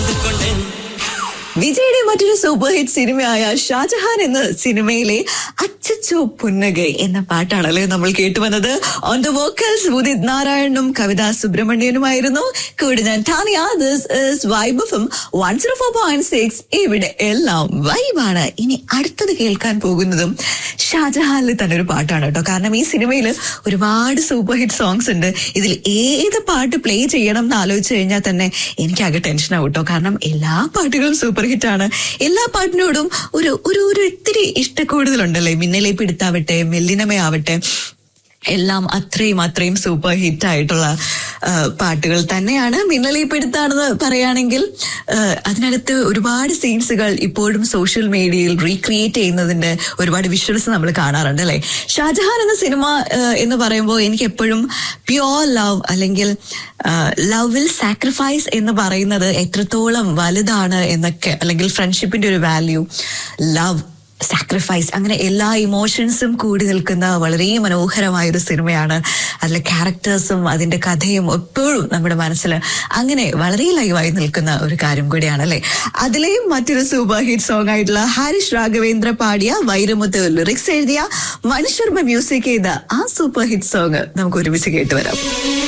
വിജയുടെ മറ്റൊരു super hit സിനിമയായ Shah Jahan എന്ന സിനിമയിലെ അച്ചച്ചോ പുന്നകൈ എന്ന പാട്ടാണല്ലേ നമ്മൾ കേട്ടുവന്നത് ഓൺ ദ വോക്കൽസ് ഉദിത് നാരായണനും കവിത സുബ്രഹ്മണ്യനുമായിരുന്നു കൂടെ ഞാൻ ടാനിയ ദിസ് ഇസ് വൈബ് എഫും one zero four point six ഇവിടെ എല്ലാം വൈബാണ് ഇനി അടുത്തത് കേൾക്കാൻ പോകുന്നതും ഷാജഹാനിൽ തന്നെ ഒരു പാട്ടാണ് കേട്ടോ കാരണം ഈ സിനിമയിൽ ഒരുപാട് സൂപ്പർ ഹിറ്റ് സോങ്സ് ഉണ്ട് ഇതിൽ ഏത് പാട്ട് പ്ലേ ചെയ്യണം എന്ന് ആലോചിച്ച് കഴിഞ്ഞാൽ തന്നെ എനിക്കാകെ ടെൻഷനാവും കേട്ടോ കാരണം എല്ലാ പാട്ടുകളും സൂപ്പർ ഹിറ്റ് ആണ് എല്ലാ പാട്ടിനോടും ഒരു ഒരു ഒരു ഇത്തിരി ഇഷ്ടക്കൂടുതലുണ്ടല്ലേ മിന്നലെ പിടുത്താവട്ടെ മെല്ലിനമയാവട്ടെ എല്ലാം അത്രയും അത്രയും സൂപ്പർ ഹിറ്റ് ആയിട്ടുള്ള ആ, പാട്ടുകൾ തന്നെയാണ് മിന്നലി പിടുത്താണെന്ന് പറയുകയാണെങ്കിൽ ആ, അതിനകത്ത് ഒരുപാട് സീൻസുകൾ ഇപ്പോഴും സോഷ്യൽ മീഡിയയിൽ റീക്രിയേറ്റ് ചെയ്യുന്നതിന്റെ ഒരുപാട് വിഷ്വൽസ് നമ്മൾ കാണാറുണ്ട് അല്ലെ ഷാജഹാൻ എന്ന സിനിമ ആ, എന്ന് പറയുമ്പോൾ എനിക്ക് എപ്പോഴും പ്യോർ ലവ് അല്ലെങ്കിൽ ലവ് വിൽ സാക്രിഫൈസ് എന്ന് പറയുന്നത് എത്രത്തോളം വലുതാണ് എന്നൊക്കെ അല്ലെങ്കിൽ ഫ്രണ്ട്ഷിപ്പിന്റെ ഒരു വാല്യൂ ലവ് സാക്രിഫൈസ് അങ്ങനെ എല്ലാ ഇമോഷൻസും കൂടി നിൽക്കുന്ന വളരെ മനോഹരമായ ഒരു സിനിമയാണ് അതിലെ ക്യാരക്ടേഴ്സും അതിന്റെ കഥയും എപ്പോഴും നമ്മുടെ മനസ്സിൽ അങ്ങനെ വളരെ ലൈവായി നിൽക്കുന്ന ഒരു കാര്യം കൂടിയാണ് അല്ലെ അതിലെയും മറ്റൊരു സൂപ്പർ ഹിറ്റ് സോങ് ആയിട്ടുള്ള ഹാരിഷ് രാഘവേന്ദ്ര പാടിയ വൈരമുത്ത് ലിറിക്സ് എഴുതിയ മനുശർമ്മ മ്യൂസിക് ചെയ്ത ആ സൂപ്പർ ഹിറ്റ് സോങ് നമുക്ക് ഒരുമിച്ച് കേട്ടുവരാം